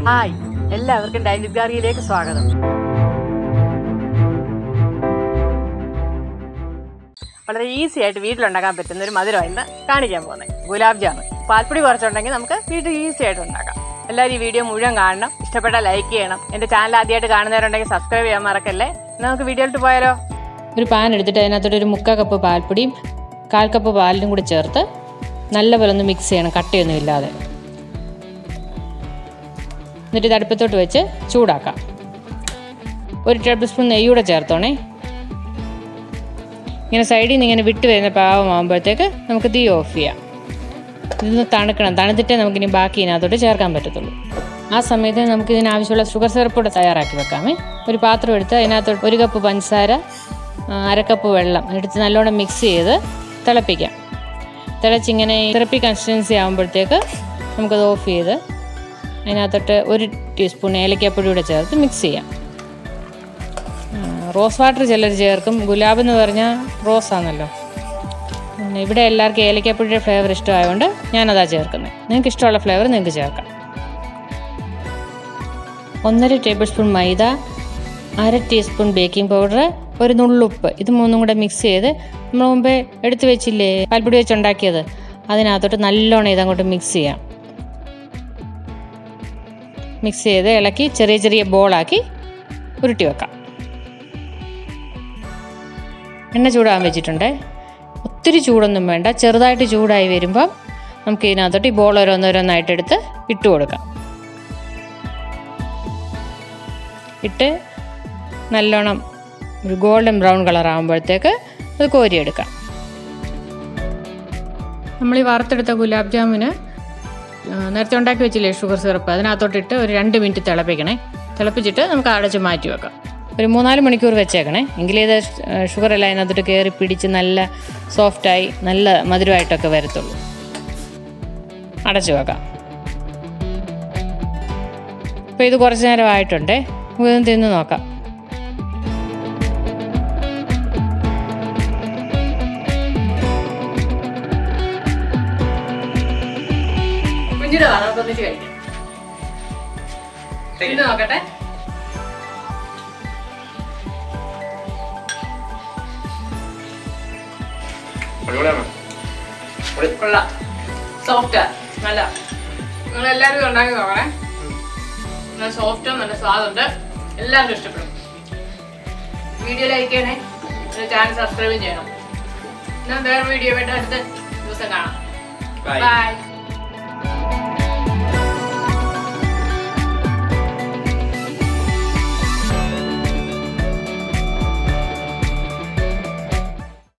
Hi എല്ലാവർക്കും ഡൈനിക് ഗാറിയിലേക്ക് സ്വാഗതം വളരെ ഈസി ആയിട്ട് വീട്ടിലുണ്ടാക്കാൻ പറ്റുന്ന ഒരു മധുരമാണ് ഇന്ന് കാണിക്കാൻ പോകുന്നത് ഗുലാബ് ജാമുൻ പാൽപ്പൊടി കുറച്ചുണ്ടെങ്കിൽ നമുക്ക് വീട്ടിൽ ഈസി ആയിട്ട് ഉണ്ടാക്കാം എല്ലാവരും ഈ വീഡിയോ മുഴുവൻ കാണണം ഇഷ്ടപ്പെട്ടാൽ ലൈക്ക് ചെയ്യണം എൻ്റെ ചാനൽ ആദ്യമായിട്ട് കാണുന്നവരുണ്ടെങ്കിൽ സബ്സ്ക്രൈബ് ചെയ്യാൻ മറക്കല്ലേ എന്നാൽ നമുക്ക് വീഡിയോയിലോട്ട് പോയാലോ ഒരു പാൻ എടുത്തിട്ട് അതിനകത്തോട്ട് ഒരു മുക്കാൽ കപ്പ് പാൽപ്പൊടിയും കാൽ കപ്പ് പാലിനും കൂടി ചേർത്ത് നല്ലപോലെ ഒന്ന് മിക്സ് ചെയ്യണം കട്ടയൊന്നും ഇല്ലാതെ എന്നിട്ട് ഇത് അടുപ്പത്തോട്ട് വെച്ച് ചൂടാക്കാം ഒരു ടേബിൾ സ്പൂൺ നെയ്യൂടെ ചേർത്തോണേ ഇങ്ങനെ സൈഡിൽ നിന്ന് ഇങ്ങനെ വിട്ട് വരുന്ന പാവമാകുമ്പോഴത്തേക്ക് നമുക്ക് തീ ഓഫ് ചെയ്യാം ഇതൊന്ന് തണുക്കണം തണുത്തിട്ടേ നമുക്കിനി ബാക്കി ഇതിനകത്തോട്ട് ചേർക്കാൻ പറ്റത്തുള്ളൂ ആ സമയത്ത് നമുക്ക് ഇതിനാവശ്യമുള്ള ഷുഗർ സിറപ്പ് കൂടെ തയ്യാറാക്കി വെക്കാമേ ഒരു പാത്രം എടുത്ത് അതിനകത്തോട്ട് ഒരു കപ്പ് പഞ്ചസാര ആ, അര കപ്പ് വെള്ളം എടുത്ത് നല്ലോണം മിക്സ് ചെയ്ത് തിളപ്പിക്കാം തിളച്ചിങ്ങനെ തെറപ്പി കൺസിസ്റ്റൻസി ആകുമ്പോഴത്തേക്ക് നമുക്കത് ഓഫ് ചെയ്ത് അതിനകത്തോട്ട് ഒരു ടീസ്പൂൺ ഏലക്കാപ്പൊടി കൂടെ ചേർത്ത് മിക്സ് ചെയ്യാം ആ, റോസ് വാട്ടർ ചിലർ ചേർക്കും ഗുലാബ് എന്ന് പറഞ്ഞാൽ റോസ് ആണല്ലോ പിന്നെ ഇവിടെ എല്ലാവർക്കും ഏലക്കാപ്പൊടിയുടെ ഫ്ലേവർ ഇഷ്ടമായതുകൊണ്ട് ഞാനതാ ചേർക്കുന്നത് നിങ്ങൾക്ക് ഇഷ്ടമുള്ള ഫ്ലേവർ നിങ്ങൾക്ക് ചേർക്കാം ഒന്നര ടേബിൾ സ്പൂൺ മൈദ അര ടീസ്പൂൺ ബേക്കിംഗ് പൗഡർ ഒരു നുള്ളുപ്പ് ഇത് മൂന്നും കൂടെ മിക്സ് ചെയ്ത് നമ്മൾ മുമ്പേ എടുത്തു വെച്ചില്ലേ പാൽപ്പൊടി വെച്ച് ഉണ്ടാക്കിയത് അതിനകത്തോട്ട് നല്ലോണം ഇതങ്ങോട്ട് മിക്സ് ചെയ്യാം മിക്സ് ചെയ്ത് ഇളക്കി ചെറിയ ചെറിയ ബോളാക്കി ഉരുട്ടി വെക്കാം എണ്ണ ചൂടാൻ വെച്ചിട്ടുണ്ട് ഒത്തിരി ചൂടൊന്നും വേണ്ട ചെറുതായിട്ട് ചൂടായി വരുമ്പം നമുക്ക് ഇതിനകത്തോട്ട് ഈ ബോൾ ഓരോന്നോരോന്നായിട്ട് എടുത്ത് ഇട്ട് കൊടുക്കാം ഇട്ട് നല്ലോണം ഒരു ഗോൾഡൻ ബ്രൗൺ കളർ ആകുമ്പോഴത്തേക്ക് അത് കോരിയെടുക്കാം നമ്മൾ ഈ വറുത്തെടുത്ത ഗുലാബ് ജാമുന് ആ, നേരത്തെ ഉണ്ടാക്കി വെച്ചില്ലേ ഷുഗർ സിറപ്പ് അതിനകത്തോട്ടിട്ട് ഒരു രണ്ട് മിനിറ്റ് തിളപ്പിക്കണേ തിളപ്പിച്ചിട്ട് നമുക്ക് അടച്ച് മാറ്റി വെക്കാം ഒരു മൂന്നാല് മണിക്കൂർ വെച്ചേക്കണേ എങ്കിലേ ഇത് ഷുഗർ എല്ലാം അതിനകത്തോട്ട് കയറി പിടിച്ച് നല്ല സോഫ്റ്റായി നല്ല മധുരമായിട്ടൊക്കെ വരത്തുള്ളൂ അടച്ചു വെക്കാം അപ്പോൾ ഇത് കുറച്ച് നേരം ആയിട്ടുണ്ടേ നമുക്കിതൊന്ന് തിന്ന് നോക്കാം കുഞ്ഞിന് വാ നമുക്ക് ഒന്നിച്ച് കഴിക്കാം തിന്ന് നോക്കട്ടെ അടിപൊളിയാണ് കൊള്ളാം സോഫ്റ്റ് നല്ല നിങ്ങൾ എല്ലാവരും ഇത് ഉണ്ടാക്കി നോക്കണേ നല്ല സോഫ്റ്റും നല്ല സ്വാദുണ്ട് എല്ലാവർക്കും ഇഷ്ടപ്പെടും വീഡിയോ ലൈക്ക് ചെയ്യണേ ചാനൽ സബ്സ്ക്രൈബ് ചെയ്യണം എന്നാൽ വേറെ വീഡിയോ ആയിട്ട് അടുത്ത ദിവസം കാണാം Bye. ബൈ